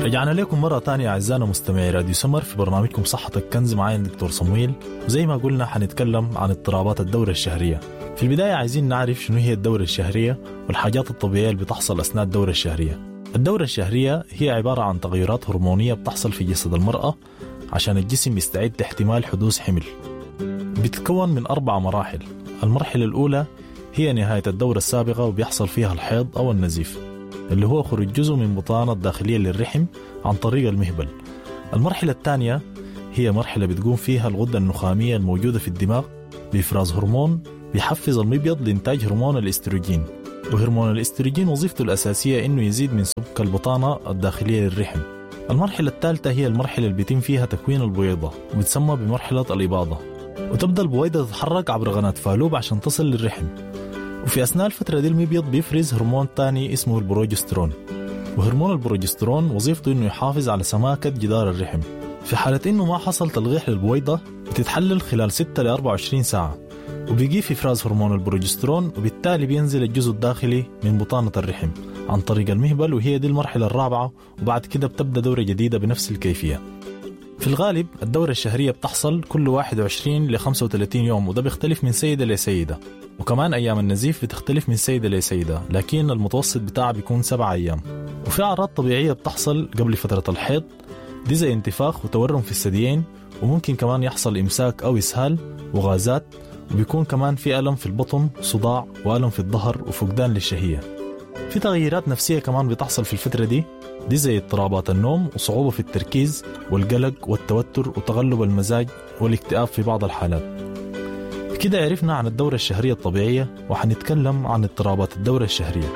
رجعنا لكم مرة تانية أعزائنا مستمعي راديو سمر في برنامجكم صحتك كنز معايا الدكتور صمويل وزي ما قلنا حنتكلم عن اضطرابات الدورة الشهرية في البداية عايزين نعرف شنو هي الدورة الشهرية والحاجات الطبيعية اللي بتحصل أثناء الدورة الشهرية الدورة الشهرية هي عبارة عن تغيرات هرمونية بتحصل في جسد المرأة عشان الجسم يستعد لاحتمال حدوث حمل بتتكون من أربع مراحل المرحلة الأولى هي نهاية الدورة السابقة وبيحصل فيها الحيض أو النزيف اللي هو خروج جزء من بطانة الداخلية للرحم عن طريق المهبل المرحلة الثانية هي مرحلة بتقوم فيها الغدة النخامية الموجودة في الدماغ بإفراز هرمون بيحفز المبيض لإنتاج هرمون الاستروجين وهرمون الاستروجين وظيفته الأساسية إنه يزيد من سمك البطانة الداخلية للرحم المرحلة الثالثة هي المرحلة اللي بيتم فيها تكوين البويضة وبتسمى بمرحلة الإباضة وتبدأ البويضة تتحرك عبر قناة فالوب عشان تصل للرحم وفي أثناء الفترة دي المبيض بيفرز هرمون تاني اسمه البروجسترون وهرمون البروجسترون وظيفته انه يحافظ على سماكة جدار الرحم في حالة انه ما حصل تلغيح للبويضة بتتحلل خلال 6 ل 24 ساعة وبيجي في افراز هرمون البروجسترون وبالتالي بينزل الجزء الداخلي من بطانة الرحم عن طريق المهبل وهي دي المرحلة الرابعة وبعد كده بتبدأ دورة جديدة بنفس الكيفية في الغالب الدورة الشهرية بتحصل كل 21 ل 35 يوم وده بيختلف من سيدة لسيدة وكمان أيام النزيف بتختلف من سيدة لسيدة لكن المتوسط بتاعها بيكون سبع أيام وفي أعراض طبيعية بتحصل قبل فترة الحيض دي زي انتفاخ وتورم في الثديين وممكن كمان يحصل إمساك أو إسهال وغازات وبيكون كمان في ألم في البطن صداع وألم في الظهر وفقدان للشهية في تغييرات نفسية كمان بتحصل في الفترة دي دي زي اضطرابات النوم وصعوبة في التركيز والقلق والتوتر وتغلب المزاج والاكتئاب في بعض الحالات كده عرفنا عن الدورة الشهرية الطبيعية وحنتكلم عن اضطرابات الدورة الشهرية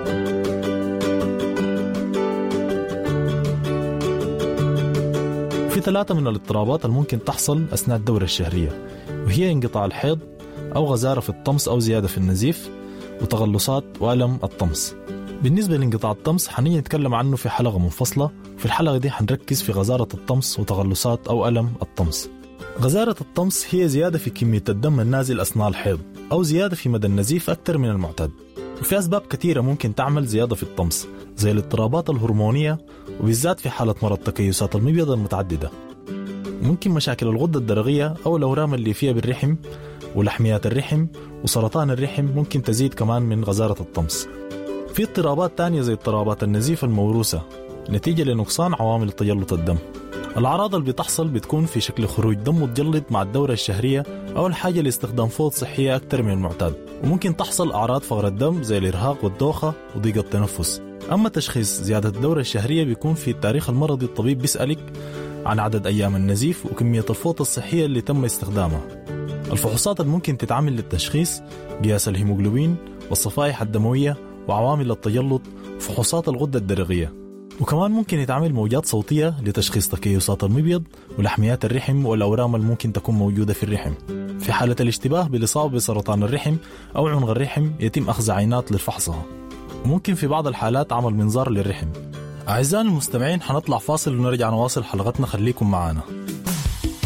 في ثلاثة من الاضطرابات الممكن تحصل أثناء الدورة الشهرية وهي انقطاع الحيض أو غزارة في الطمس أو زيادة في النزيف وتغلصات وألم الطمس بالنسبة لانقطاع الطمس حنيجي نتكلم عنه في حلقة منفصلة في الحلقة دي حنركز في غزارة الطمس وتغلصات أو ألم الطمس غزارة الطمس هي زيادة في كمية الدم النازل أثناء الحيض أو زيادة في مدى النزيف أكثر من المعتاد وفي أسباب كثيرة ممكن تعمل زيادة في الطمس زي الاضطرابات الهرمونية وبالذات في حالة مرض تكيسات المبيض المتعددة ممكن مشاكل الغدة الدرقية أو الأورام اللي فيها بالرحم ولحميات الرحم وسرطان الرحم ممكن تزيد كمان من غزارة الطمس في اضطرابات تانية زي اضطرابات النزيف الموروثة نتيجة لنقصان عوامل تجلط الدم الأعراض اللي بتحصل بتكون في شكل خروج دم متجلط مع الدورة الشهرية أو الحاجة لاستخدام فوط صحية أكثر من المعتاد وممكن تحصل أعراض فقر الدم زي الإرهاق والدوخة وضيق التنفس أما تشخيص زيادة الدورة الشهرية بيكون في التاريخ المرضي الطبيب بيسألك عن عدد أيام النزيف وكمية الفوط الصحية اللي تم استخدامها الفحوصات اللي ممكن تتعمل للتشخيص قياس الهيموغلوبين والصفائح الدموية وعوامل التجلط وفحوصات الغدة الدرقية وكمان ممكن يتعمل موجات صوتية لتشخيص تكيسات المبيض ولحميات الرحم والأورام اللي ممكن تكون موجودة في الرحم في حالة الاشتباه بالإصابة بسرطان الرحم أو عنق الرحم يتم أخذ عينات لفحصها وممكن في بعض الحالات عمل منظار للرحم أعزائي المستمعين حنطلع فاصل ونرجع نواصل حلقتنا خليكم معنا